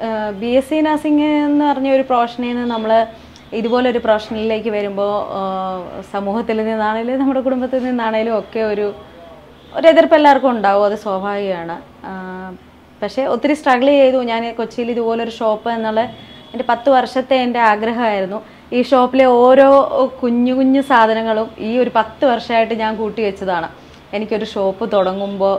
B S C nursing എന്ന് പറഞ്ഞ ഒരു പ്രൊഫഷനിൽ നിന്ന് നമ്മൾ ഇതുപോലൊരു പ്രൊഫഷനിലേക്ക് വരുമ്പോൾ സമൂഹത്തിൽ നിന്നാണേലും നമ്മുടെ കുടുംബത്തിൽ നിന്നാണേലും ഒക്കെ ഒരു ഒരു എതിർപ്പ് എല്ലാവർക്കും ഉണ്ടാവും അത് സ്വാഭാവികമാണ് ആ, പക്ഷേ ഒത്തിരി സ്ട്രഗിൾ ചെയ്തു ഞാൻ കൊച്ചിയിൽ ഇതുപോലൊരു ഷോപ്പ് എന്നുള്ള എൻ്റെ പത്ത് വർഷത്തെ എൻ്റെ ആഗ്രഹമായിരുന്നു ഈ ഷോപ്പിലെ ഓരോ കുഞ്ഞു കുഞ്ഞു സാധനങ്ങളും ഈ ഒരു പത്ത് വർഷമായിട്ട് ഞാൻ കൂട്ടി വെച്ചതാണ് എനിക്കൊരു ഷോപ്പ് തുടങ്ങുമ്പോൾ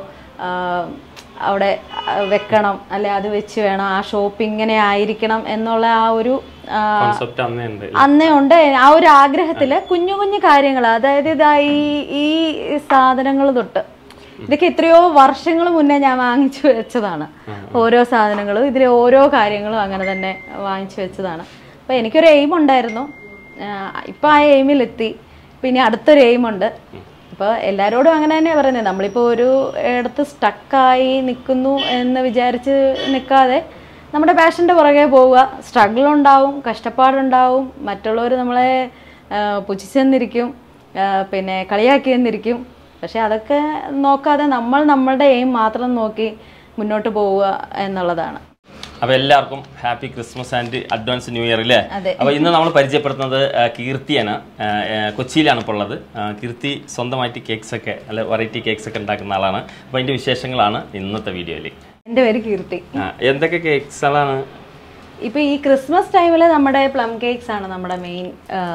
അവിടെ ആ, വെക്കണം അല്ലെ അത് വെച്ച് വേണം ആ ഷോപ്പ് ഇങ്ങനെ ആയിരിക്കണം എന്നുള്ള ആ ഒരു ആ, കോൺസെപ്റ്റ് അന്നേ ഉണ്ട് അന്നേ ഉണ്ട് ആ ഒരു ആഗ്രഹത്തില് കുഞ്ഞു കുഞ്ഞു കാര്യങ്ങൾ അതായത് ഇതാ ഈ ഈ സാധനങ്ങൾ തൊട്ട് ഇതൊക്കെ എത്രയോ വർഷങ്ങൾ മുന്നേ ഞാൻ വാങ്ങിച്ചു വെച്ചതാണ് ഓരോ സാധനങ്ങളും ഇതിലെ ഓരോ കാര്യങ്ങളും അങ്ങനെ തന്നെ വാങ്ങിച്ചു വെച്ചതാണ് അപ്പൊ എനിക്കൊരു എയിം ഉണ്ടായിരുന്നു ആഹ് ഇപ്പൊ ആ എയിമിലെത്തി പിന്നെ അടുത്തൊരു എയിമുണ്ട് അപ്പോൾ എല്ലാവരോടും അങ്ങനെ തന്നെയാണ് പറയുന്നത് നമ്മളിപ്പോൾ ഒരു ഇടത്ത് സ്റ്റക്കായി നിൽക്കുന്നു എന്ന് വിചാരിച്ച് നിൽക്കാതെ നമ്മുടെ പാഷൻ്റെ പുറകെ പോവുക സ്ട്രഗിൾ ഉണ്ടാവും കഷ്ടപ്പാടുണ്ടാവും മറ്റുള്ളവർ നമ്മളെ ആ, പുച്ഛിച്ചെന്നിരിക്കും ആ, പിന്നെ കളിയാക്കി എന്നിരിക്കും പക്ഷെ അതൊക്കെ നോക്കാതെ നമ്മൾ നമ്മളുടെ എയിം മാത്രം നോക്കി മുന്നോട്ട് പോവുക എന്നുള്ളതാണ് അപ്പൊ എല്ലാവർക്കും happy Christmas and advance new year അല്ലേ അതെ. അപ്പൊ ഇന്ന് നമ്മൾ പരിചയപ്പെടുത്തുന്നത് ആ, കീർത്തിയാണ് ആ, ആ, കൊച്ചിയിലാണ് ഇപ്പോൾ ഉള്ളത് ആ, കീർത്തി സ്വന്തമായിട്ട് കേക്ക്സ് ഒക്കെ അല്ലെ വെറൈറ്റി കേക്ക്സ് ഒക്കെ ഉണ്ടാക്കുന്ന ആളാണ് അപ്പൊ അതിന്റെ വിശേഷങ്ങൾ ഇന്നത്തെ വീഡിയോയിൽ എൻ്റെ പേര് കീർത്തി എന്തൊക്കെ കേക്ക്സുകളാണ് ഇപ്പോൾ ഈ ക്രിസ്മസ് ടൈമിൽ നമ്മുടെ പ്ലം കേക്ക്സ് ആണ് നമ്മുടെ മെയിൻ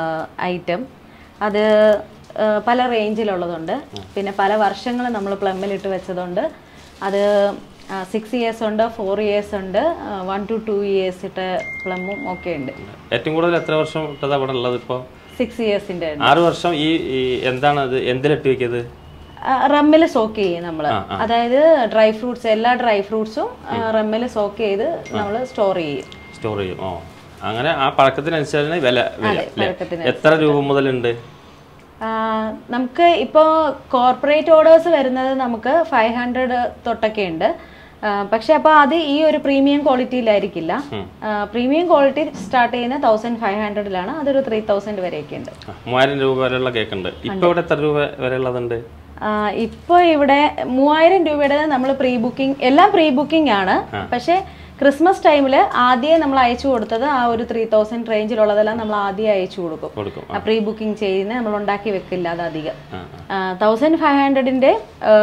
ഐറ്റം അത് ആ, പല റേഞ്ചിലുള്ളതുണ്ട് പിന്നെ പല വർഷങ്ങൾ നമ്മൾ പ്ലമ്മിലിട്ട് വെച്ചതുണ്ട് അത് സിക്സ് ഇയേഴ്സ് ഉണ്ട് ഫോർ ഇയേഴ്സ് ഉണ്ട് വൺ ടു ടു ഇയേഴ്സ് ഇട്ട പ്ലമ്മും ഒക്കെ ഉണ്ട് ഏറ്റവും കൂടുതൽ എത്ര വർഷം ഇട്ടതാ അവിടെ ഉള്ളത് ഇപ്പോൾ സിക്സ് ഇയേഴ്സിൻ്റെ ആറ് വർഷം ഈ ഈ എന്താണ് അത് എന്തിലിട്ട് വെക്കിയത് റമ്മിൽ സോക്ക് ചെയ്യും നമ്മൾ അതായത് ഡ്രൈ ഫ്രൂട്ട്സ് എല്ലാ ഡ്രൈ ഫ്രൂട്ട്സും റമ്മിൽ സോക്ക് ചെയ്ത് നമ്മൾ സ്റ്റോർ ചെയ്യും സ്റ്റോർ ചെയ്യും ഓ അങ്ങനെ ആ പഴക്കത്തിനനുസരിച്ച് വില വില അല്ലേ പഴക്കത്തിന് എത്ര രൂപ മുതലുണ്ട് ആ, നമുക്ക് ഇപ്പോൾ കോർപ്പറേറ്റ് ഓർഡേഴ്സ് വരുന്നത് നമുക്ക് ഫൈവ് ഹൺഡ്രഡ് തൊട്ടൊക്കെ ഉണ്ട് ആ, പക്ഷെ അപ്പോൾ അത് ഈ ഒരു പ്രീമിയം ക്വാളിറ്റിയിലായിരിക്കില്ല പ്രീമിയം ക്വാളിറ്റി സ്റ്റാർട്ട് ചെയ്യുന്നത് തൗസൻഡ് ഫൈവ് ഹൺഡ്രഡിലാണ് അതൊരു ത്രീ തൗസൻഡ് വരെയൊക്കെ ഉണ്ട് ആ, മൂവായിരം രൂപ വരെയുള്ള കേക്ക് ഉണ്ട് ഇപ്പൊ ഇവിടെ എത്ര രൂപ വരെ ഉള്ളതുണ്ട് ഇപ്പോൾ ഇവിടെ മൂവായിരം രൂപയുടെ നമ്മൾ പ്രീ ബുക്കിംഗ് എല്ലാം പ്രീ ബുക്കിംഗ് ആണ് പക്ഷേ ക്രിസ്മസ് ടൈമിൽ ആദ്യമേ നമ്മൾ അയച്ചു കൊടുത്തത് ആ ഒരു ത്രീ തൗസൻഡ് റേഞ്ചിലുള്ളതെല്ലാം നമ്മൾ ആദ്യം അയച്ചു കൊടുക്കും കൊടുക്കും ആ പ്രീ ബുക്കിംഗ് ചെയ്യുന്ന നമ്മൾ ഉണ്ടാക്കി വെക്കില്ല അത് അധികം ആ, തൗസൻഡ് ഫൈവ് ഹൺഡ്രഡിൻ്റെ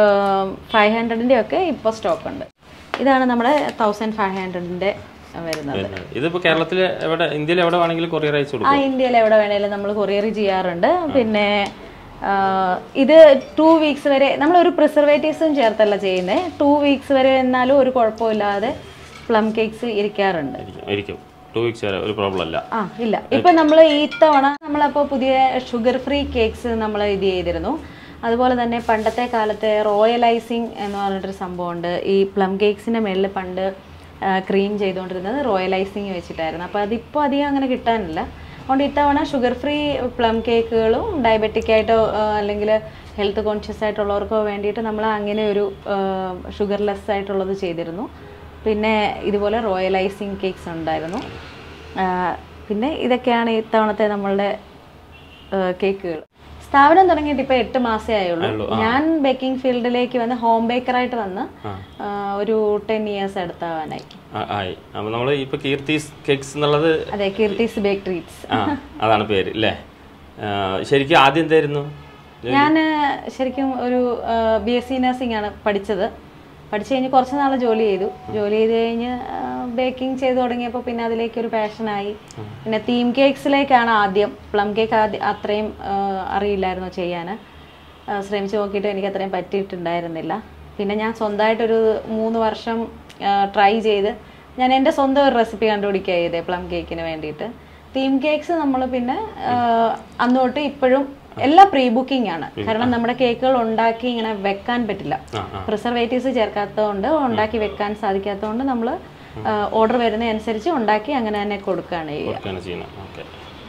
ഫൈവ് ഹൺഡ്രഡിൻ്റെ ഒക്കെ ഇപ്പോൾ സ്റ്റോക്ക് ഉണ്ട് ഇതാണ് നമ്മുടെ തൗസൻഡ് ഫൈവ് ഹൺഡ്രഡിൻ്റെ വരുന്നത് പിന്നെ ഇതിപ്പോ കേരളത്തിൽ എവിടെ ഇന്ത്യയിൽ എവിടെ വേണമെങ്കിലും കൊറിയർ അയച്ചു ആ കൊടുക്കും ഇന്ത്യയിൽ എവിടെ വേണേലും നമ്മൾ കൊറിയർ ചെയ്യാറുണ്ട് പിന്നെ ആ, ഇത് ടു വീക്സ് വരെ നമ്മൾ ഒരു പ്രിസർവേറ്റീവ്സും ചേർത്തല്ല ചെയ്യുന്നത് ടു വീക്സ് വരെ എന്നാലും ഒരു കുഴപ്പമില്ലാതെ പ്ലം കേക്ക്സ് ഇരിക്കാറുണ്ട് ആയിരിക്കും ആയിരിക്കും ടു വീക്സ് വരെ ഒരു പ്രോബ്ലം അല്ല ആ ഇല്ല ഇപ്പൊ നമ്മൾ ഈ തവണ നമ്മളപ്പോൾ പുതിയ ഷുഗർ ഫ്രീ കേക്ക്സ് നമ്മൾ ഇത് ചെയ്തിരുന്നു അതുപോലെ തന്നെ പണ്ടത്തെ കാലത്തെ റോയലൈസിങ് എന്ന് പറഞ്ഞിട്ടൊരു സംഭവമുണ്ട് ഈ പ്ലം കേക്ക്സിന്റെ മേളിൽ പണ്ട് ക്രീം ചെയ്തുകൊണ്ടിരുന്നത് റോയലൈസിങ് വെച്ചിട്ടായിരുന്നു അപ്പോൾ അതിപ്പോൾ അധികം അങ്ങനെ കിട്ടാനില്ല അതുകൊണ്ട് ഇത്തവണ ഷുഗർ ഫ്രീ പ്ലം കേക്കുകളും ഡയബറ്റിക് ആയിട്ടോ ആ, അല്ലെങ്കിൽ ഹെൽത്ത് കോൺഷ്യസ് ആയിട്ടുള്ളവർക്കോ വേണ്ടിയിട്ട് നമ്മൾ അങ്ങനെ ഒരു ഷുഗർലെസ് ആയിട്ടുള്ളത് ചെയ്തിരുന്നു പിന്നെ ഇതുപോലെ റോയലൈസിങ് കേക്ക്സ് ഉണ്ടായിരുന്നു ആ, പിന്നെ ഇതൊക്കെയാണ് ഇത്തവണത്തെ നമ്മളുടെ കേക്കുകൾ സ്ഥാപനം തുടങ്ങിയിട്ട് ഇപ്പോൾ എട്ട് മാസമേ ആയുള്ളൂ ഞാൻ ബേക്കിംഗ് ഫീൽഡിലേക്ക് വന്ന് ഹോം ബേക്കറായിട്ട് വന്ന് ആ, ഒരു ടെൻ ഇയേഴ്സ് അടുത്താവാനായി ആ, ആയി അപ്പൊ നമ്മള് ഇപ്പൊ കീർത്തീസ് കേക്ക്സ് എന്നുള്ളത് അതെ കീർത്തിസ് ബേക്ക് ട്രീറ്റ്സ് ആ അതാണ് പേര് അല്ലേ ആ, ശരിക്കും ആദ്യം എന്തായിരുന്നു ഞാൻ ശരിക്കും ഒരു ബി എസ് സി നഴ്സിംഗ് ആണ് പഠിച്ചത് പഠിച്ചു കഴിഞ്ഞ് കുറച്ച് നാൾ ജോലി ചെയ്തു ജോലി ചെയ്ത് കഴിഞ്ഞ് ബേക്കിംഗ് ചെയ്ത് തുടങ്ങിയപ്പോൾ പിന്നെ അതിലേക്ക് ഒരു പാഷനായി പിന്നെ തീം കേക്ക്സിലേക്കാണ് ആദ്യം പ്ലം കേക്ക് ആദ്യം അത്രയും ആ, അറിയില്ലായിരുന്നു ചെയ്യാൻ ആ, ശ്രമിച്ചു നോക്കിയിട്ട് എനിക്ക് അത്രയും പറ്റിയിട്ടുണ്ടായിരുന്നില്ല പിന്നെ ഞാൻ സ്വന്തമായിട്ടൊരു മൂന്ന് വർഷം ട്രൈ ചെയ്ത് ഞാൻ എൻ്റെ സ്വന്തം ഒരു റെസിപ്പി കണ്ടുപിടിക്കുക ചെയ്തേ പ്ലം കേക്കിന് വേണ്ടിയിട്ട് തീം കേക്ക്സ് നമ്മൾ പിന്നെ ആ, അന്ന് തൊട്ട് ഇപ്പോഴും എല്ലാം പ്രീ ബുക്കിംഗ് ആണ് കാരണം നമ്മുടെ കേക്കുകൾ ഉണ്ടാക്കി ഇങ്ങനെ വെക്കാൻ പറ്റില്ല ആ, ആ. പ്രിസർവേറ്റീവ്സ് ചേർക്കാത്തതുകൊണ്ട് ഉണ്ടാക്കി വെക്കാൻ സാധിക്കാത്തതുകൊണ്ട് നമ്മൾ ഓർഡർ വരുന്ന അനുസരിച്ച് ഉണ്ടാക്കി അങ്ങനെ തന്നെ കൊടുക്കുകയാണ് ചെയ്യുക കൊടുക്കുകയാണ് ചെയ്യുന്നത് ഓക്കെ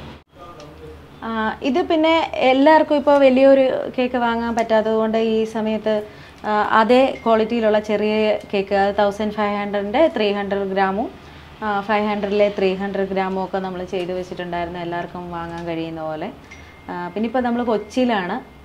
ആ, ഇത് പിന്നെ എല്ലാവർക്കും ഇപ്പോൾ വലിയൊരു കേക്ക് വാങ്ങാൻ പറ്റാത്തത് കൊണ്ട് ഈ സമയത്ത് ആ, അതേ ക്വാളിറ്റിയിലുള്ള ചെറിയ കേക്ക് അത് തൗസൻഡ് ഫൈവ് ഹൺഡ്രഡിൻ്റെ ത്രീ ഹൺഡ്രഡ് ഗ്രാമും ഫൈവ് ഹൺഡ്രഡിലെ ത്രീ ഹൺഡ്രഡ് ഗ്രാമും ഒക്കെ നമ്മൾ ചെയ്ത് വെച്ചിട്ടുണ്ടായിരുന്നു എല്ലാവർക്കും വാങ്ങാൻ കഴിയുന്ന പോലെ ആ, പിന്നെ ഇപ്പോൾ നമ്മൾ കൊച്ചിയിലാണ്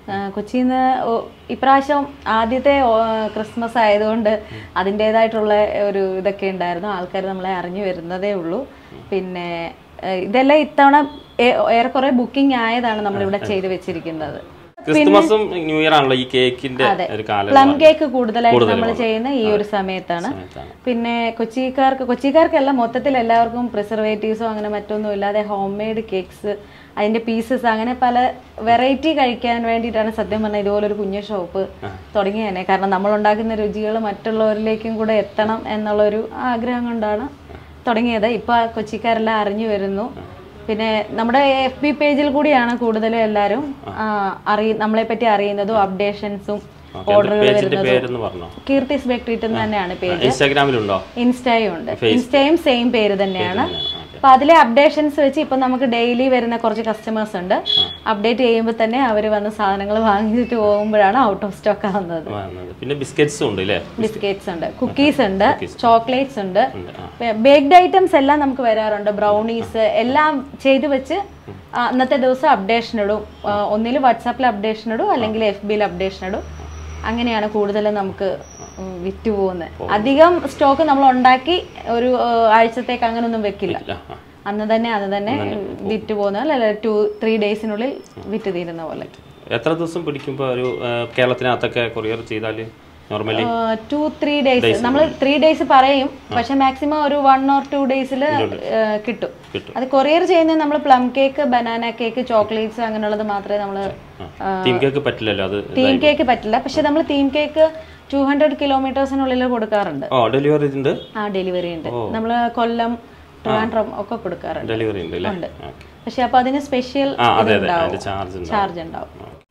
കൊച്ചിയിൽ നിന്ന് ഇപ്രാവശ്യം ആദ്യത്തെ ഓ- ക്രിസ്മസ് ആയതുകൊണ്ട് അതിൻ്റെതായിട്ടുള്ള ഒരു ഇതൊക്കെ ഉണ്ടായിരുന്നു ആൾക്കാർ നമ്മളെ അറിഞ്ഞു വരുന്നതേ ഉള്ളൂ പിന്നെ ഏഹ്, ഇതെല്ലാം ഇത്തവണ ഏ- ഏറെക്കുറെ ബുക്കിംഗ് ആയതാണ് നമ്മളിവിടെ ചെയ്തു വെച്ചിരിക്കുന്നത് ക്രിസ്തുമസും ന്യൂ ഇയർ ആണല്ലോ ഈ കേക്കിന്റെ ഒരു കാലം പ്ലം കേക്ക് കൂടുതലായിട്ട് നമ്മൾ ചെയ്യുന്ന ഈ ഒരു സമയത്താണ് സമയത്താണ്. പിന്നെ കൊച്ചിക്കാർക്ക് കൊച്ചിക്കാർക്കല്ല മൊത്തത്തിൽ എല്ലാവർക്കും പ്രിസർവേറ്റീവ്സോ അങ്ങനെ മറ്റൊന്നും ഇല്ലാതെ ഹോം മെയ്ഡ് കേക്ക്സ് അതിന്റെ പീസസ് അങ്ങനെ പല വെറൈറ്റി കഴിക്കാൻ വേണ്ടിയിട്ടാണ് സത്യം പറഞ്ഞാൽ ഇതുപോലെ ഒരു കുഞ്ഞു ഷോപ്പ് തുടങ്ങി തന്നെ കാരണം നമ്മൾ ഉണ്ടാക്കുന്ന രുചികൾ മറ്റുള്ളവരിലേക്കും കൂടെ എത്തണം എന്നുള്ളൊരു ആഗ്രഹം കൊണ്ടാണ് തുടങ്ങിയത് ഇപ്പൊ കൊച്ചിക്കാരെല്ലാം അറിഞ്ഞു വരുന്നു പിന്നെ നമ്മുടെ എഫ് ബി പേജിൽ കൂടിയാണ് കൂടുതലും എല്ലാവരും ആ, അറിയ നമ്മളെ പറ്റി അറിയുന്നതും അപ്ഡേഷൻസും ഓർഡറുകൾ പേജിന്റെ പേരെന്ന് പറഞ്ഞോ കീർത്തിസ് ബെക്ടീറ്റ് തന്നെയാണ് പേജ് ഇൻസ്റ്റാഗ്രാമിലുണ്ടോ ഇൻസ്റ്റയും ഉണ്ട് ഇൻസ്റ്റയും സെയിം പേര് തന്നെയാണ് അപ്പൊ അതിലെ അപ്ഡേഷൻസ് വെച്ച് ഇപ്പൊ നമുക്ക് ഡെയിലി വരുന്ന കുറച്ച് കസ്റ്റമേഴ്സ് ഉണ്ട് അപ്ഡേറ്റ് ചെയ്യുമ്പോൾ തന്നെ അവർ വന്ന് സാധനങ്ങൾ വാങ്ങിച്ചിട്ട് പോകുമ്പോഴാണ് ഔട്ട് ഓഫ് സ്റ്റോക്ക് ആവുന്നത് വന്നത്. പിന്നെ ബിസ്ക്കറ്റ്സും ഉണ്ട് അല്ലേ ബിസ്ക്കറ്റ്സ് ഉണ്ട് കുക്കീസ് ഉണ്ട് ചോക്ലേറ്റ്സ് ഉണ്ട് ഉണ്ട് ആ ബേക്ക്ഡ് ഐറ്റംസ് എല്ലാം നമുക്ക് വരാറുണ്ട് ബ്രൗണീസ് എല്ലാം ചെയ്തു വെച്ച് ആ, അന്നത്തെ ദിവസം അപ്ഡേഷൻ ഇടും ഒന്നിൽ വാട്സാപ്പിൽ അപ്ഡേഷൻ ഇടും അല്ലെങ്കിൽ എഫ് ബിയിൽ അപ്ഡേഷൻ ഇടും അങ്ങനെയാണ് കൂടുതലും നമുക്ക് ഉം, വിറ്റ് പോകുന്നത് അധികം സ്റ്റോക്ക് നമ്മൾ ഉണ്ടാക്കി ഒരു ആ, ആഴ്ചത്തേക്ക് അങ്ങനൊന്നും വെക്കില്ല ഇല്ല, ആ. അന്ന് തന്നെ അന്ന് തന്നെ വിറ്റ് പോകുന്ന അല്ല ടു ത്രീ ഡേയ്സിനുള്ളിൽ വിറ്റ് തീരുന്ന പോലെ എത്ര ദിവസം പിടിക്കുമ്പോ ഒരു ആ, കേരളത്തിനകത്തൊക്കെ കൊറിയർ ചെയ്താല് നോർമലി ടു ത്രീ ഡേയ്സ് നമ്മൾ ത്രീ ഡേയ്സ് പറയും പക്ഷെ മാക്സിമം ഒരു വൺ ഓർ ടു ഡേയ്സിൽ കിട്ടും കിട്ടും. അത് കൊറിയർ ചെയ്യുന്നത് നമ്മൾ plum cake banana cake chocolates അങ്ങനെയുള്ളത് മാത്രമേ നമ്മൾ ടീം കേക്ക് പറ്റില്ലല്ലോ അത് തീം കേക്ക് പറ്റില്ല പക്ഷെ നമ്മൾ തീം കേക്ക് ടു ഹൺഡ്രഡ് കിലോമീറ്റേഴ്സിനുള്ളിൽ കൊടുക്കാറുണ്ട് ഓ ഡെലിവറി ഉണ്ട് ആ ഡെലിവറി ഉണ്ട് നമ്മൾ കൊല്ലം ട്രിവാൻഡ്രം ഒക്കെ കൊടുക്കാറുണ്ട് ഡെലിവറി ഉണ്ട് അല്ലേ ഉണ്ട് ഓക്കെ പക്ഷെ അപ്പൊ അതിന് സ്പെഷ്യൽ ആ അതെ അതെ അതിന്റെ ചാർജ് ഉണ്ട് ചാർജ് ഉണ്ടാവും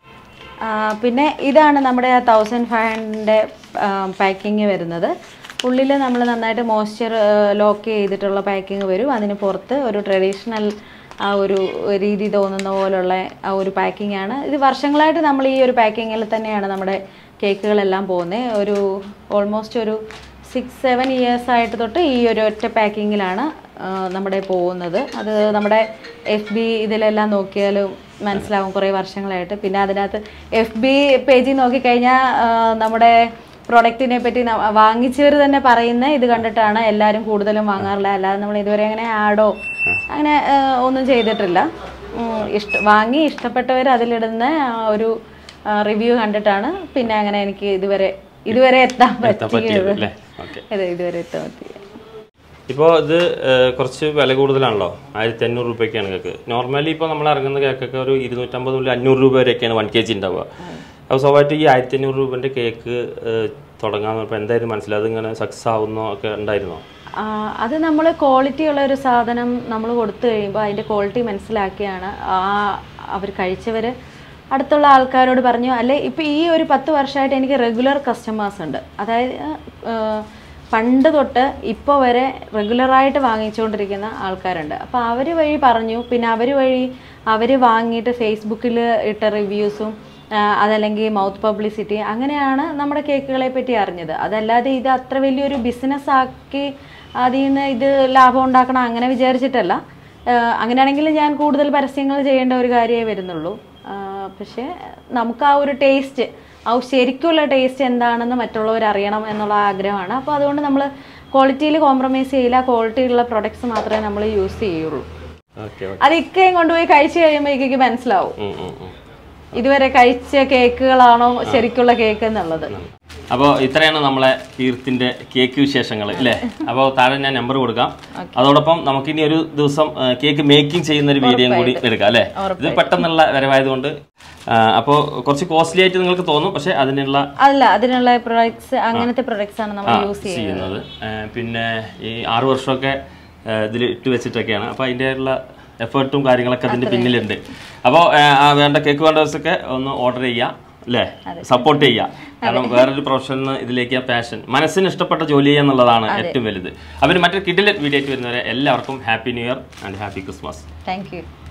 ആ, പിന്നെ ഇതാണ് നമ്മുടെ തൗസൻഡ് ഫൈവ് ഹൺഡ്രഡിൻ്റെ പാക്കിങ് വരുന്നത് ഉള്ളിൽ നമ്മൾ നന്നായിട്ട് മോയ്സ്ചർ ലോക്ക് ചെയ്തിട്ടുള്ള പാക്കിങ് വരും അതിന് പുറത്ത് ഒരു ട്രഡീഷണൽ ആ ഒരു രീതി തോന്നുന്ന പോലുള്ള ആ ഒരു പാക്കിംഗ് ആണ് ഇത് വർഷങ്ങളായിട്ട് നമ്മൾ ഈ ഒരു പാക്കിങ്ങിൽ തന്നെയാണ് നമ്മുടെ കേക്കുകളെല്ലാം പോകുന്നത് ഒരു ഓൾമോസ്റ്റ് ഒരു സിക്സ് സെവൻ ഇയേഴ്സ് ആയിട്ട് തൊട്ട് ഈ ഒരു ഒറ്റ പാക്കിങ്ങിലാണ് നമ്മുടെ പോകുന്നത് അത് നമ്മുടെ എഫ് ബി ഇതിലെല്ലാം നോക്കിയാലും മനസ്സിലാവും കുറേ വർഷങ്ങളായിട്ട് പിന്നെ അതിനകത്ത് എഫ് ബി പേജിൽ നോക്കിക്കഴിഞ്ഞാൽ നമ്മുടെ പ്രൊഡക്റ്റിനെ പറ്റി ന- വാങ്ങിച്ചവർ തന്നെ പറയുന്ന ഇത് കണ്ടിട്ടാണ് എല്ലാവരും കൂടുതലും വാങ്ങാറുള്ളത് അല്ലാതെ നമ്മൾ ഇതുവരെ അങ്ങനെ ആഡോ അങ്ങനെ ആ, ഒന്നും ചെയ്തിട്ടില്ല ഉം, ഇഷ്ട വാങ്ങി ഇഷ്ടപ്പെട്ടവർ അതിലിടുന്ന ആ ഒരു റിവ്യൂ കണ്ടിട്ടാണ് പിന്നെ അങ്ങനെ എനിക്ക് ഇതുവരെ ഇതുവരെ എത്താൻ എത്താൻ പറ്റിയത് പറ്റിയത് അല്ലേ ഓക്കെ അതെ ഇതുവരെ എത്താൻ പറ്റിയത് ഇപ്പോൾ ഇത് ഏഹ്, കുറച്ച് വില കൂടുതലാണല്ലോ ആയിരത്തി അഞ്ഞൂറ് രൂപയ്ക്കാണ് കേക്ക് നോർമലി ഇപ്പോൾ നമ്മൾ ഇറങ്ങുന്ന കേക്കൊക്കെ ഒരു ഇരുന്നൂറ്റമ്പത് മുതൽ അഞ്ഞൂറ് രൂപ വരെയൊക്കെയാണ് വൺ കെ ജി ഉണ്ടാവുക അപ്പോൾ സ്വാഭാവികമായിട്ട് ഈ ആയിരത്തി അഞ്ഞൂറ് രൂപൻ്റെ കേക്ക് ഏഹ്, തുടങ്ങാന്ന് പറഞ്ഞപ്പോൾ എന്തായാലും മനസ്സിലായി അതിങ്ങനെ സക്സസ് ആവുന്നോ ഒക്കെ ഉണ്ടായിരുന്നോ ആ, അത് നമ്മൾ ക്വാളിറ്റി ഉള്ള ഒരു സാധനം നമ്മൾ കൊടുത്തു കഴിയുമ്പോൾ അതിൻ്റെ ക്വാളിറ്റി മനസ്സിലാക്കിയാണ് ആ അവർ കഴിച്ചവർ അടുത്തുള്ള ആൾക്കാരോട് പറഞ്ഞു അല്ലെ ഇപ്പം ഈ ഒരു പത്ത് വർഷമായിട്ട് എനിക്ക് റെഗുലർ കസ്റ്റമേഴ്സ് ഉണ്ട് അതായത് ആ, പണ്ട് തൊട്ട് ഇപ്പോൾ വരെ റെഗുലറായിട്ട് വാങ്ങിച്ചുകൊണ്ടിരിക്കുന്ന ആൾക്കാരുണ്ട് അപ്പോൾ അവർ വഴി പറഞ്ഞു പിന്നെ അവർ വഴി അവർ വാങ്ങിയിട്ട് ഫേസ്ബുക്കിൽ ഇട്ട റിവ്യൂസും ആ, അതല്ലെങ്കിൽ മൗത്ത് പബ്ലിസിറ്റി അങ്ങനെയാണ് നമ്മുടെ കേക്കുകളെ പറ്റി അറിഞ്ഞത് അതല്ലാതെ ഇത് അത്ര വലിയൊരു ബിസിനസ് ആക്കി അതിൽ നിന്ന് ഇത് ലാഭം ഉണ്ടാക്കണം അങ്ങനെ വിചാരിച്ചിട്ടല്ല ആ, അങ്ങനെയാണെങ്കിൽ ഞാൻ കൂടുതൽ പരസ്യങ്ങൾ ചെയ്യേണ്ട ഒരു കാര്യമേ വരുന്നുള്ളൂ ആ, പക്ഷേ നമുക്ക് ആ ഒരു ടേസ്റ്റ് ആ ശരിക്കുള്ള ടേസ്റ്റ് എന്താണെന്ന് മറ്റുള്ളവർ അറിയണം എന്നുള്ള ആഗ്രഹമാണ് അപ്പോൾ അതുകൊണ്ട് നമ്മൾ ക്വാളിറ്റിയിൽ കോംപ്രമൈസ് ചെയ്യില്ല ക്വാളിറ്റി ഉള്ള പ്രൊഡക്ട്സ് മാത്രമേ നമ്മൾ യൂസ് ചെയ്യുള്ളൂ ഓക്കെ അത് ഇക്കയും കൊണ്ടുപോയി കഴിച്ചു കഴിയുമ്പോൾ ഇക്കയ്ക്ക് മനസ്സിലാവും ഓക്കെ ഇതുവരെ കഴിച്ച കേക്കുകളാണോ ശരിക്കുള്ള കേക്ക് എന്നുള്ളത് അപ്പോൾ ഇത്രയാണ് നമ്മളെ കീർത്തിന്റെ കേക്ക് വിശേഷങ്ങൾ അല്ലേ അപ്പോൾ താഴെ ഞാൻ നമ്പർ കൊടുക്കാം അതോടൊപ്പം നമുക്കിനി ഒരു ദിവസം ആ, കേക്ക് മേക്കിംഗ് ചെയ്യുന്ന ഒരു വീഡിയോ കൂടി എടുക്കാം അല്ലേ ഇത് പെട്ടെന്നുള്ള വരവായതുകൊണ്ട് അപ്പോൾ കുറച്ച് കോസ്റ്റ്ലി ആയിട്ട് നിങ്ങൾക്ക് തോന്നും പക്ഷെ അതിനുള്ള അല്ല അതിനുള്ള പ്രൊഡക്ട്സ് അങ്ങനത്തെ പ്രൊഡക്ട്സ് ആണ് നമ്മൾ യൂസ് ചെയ്യുന്നത് ചെയ്യുന്നത് ആ, പിന്നെ ഈ ആറു വർഷമൊക്കെ ഇതിൽ ഇട്ട് വെച്ചിട്ടൊക്കെയാണ് അപ്പോൾ അതിൻ്റെ ഉള്ള എഫേർട്ടും കാര്യങ്ങളൊക്കെ അതിൻ്റെ പിന്നിലുണ്ട് അപ്പോൾ വേണ്ട കേക്ക് വേണ്ടവർക്കൊക്കെ ഒന്ന് ഓർഡർ ചെയ്യുക അല്ലേ സപ്പോർട്ട് ചെയ്യുക കാരണം വേറൊരു പ്രൊഫഷനിൽ ഇതിലേക്ക് പാഷൻ മനസ്സിന് ഇഷ്ടപ്പെട്ട ജോലി ചെയ്യുക എന്നുള്ളതാണ് ഏറ്റവും വലുത് അവർ മറ്റൊരു കിഡിലെ വീഡിയോ ആയിട്ട് വരുന്നവരെ എല്ലാവർക്കും happy new year and happy Christmas thank U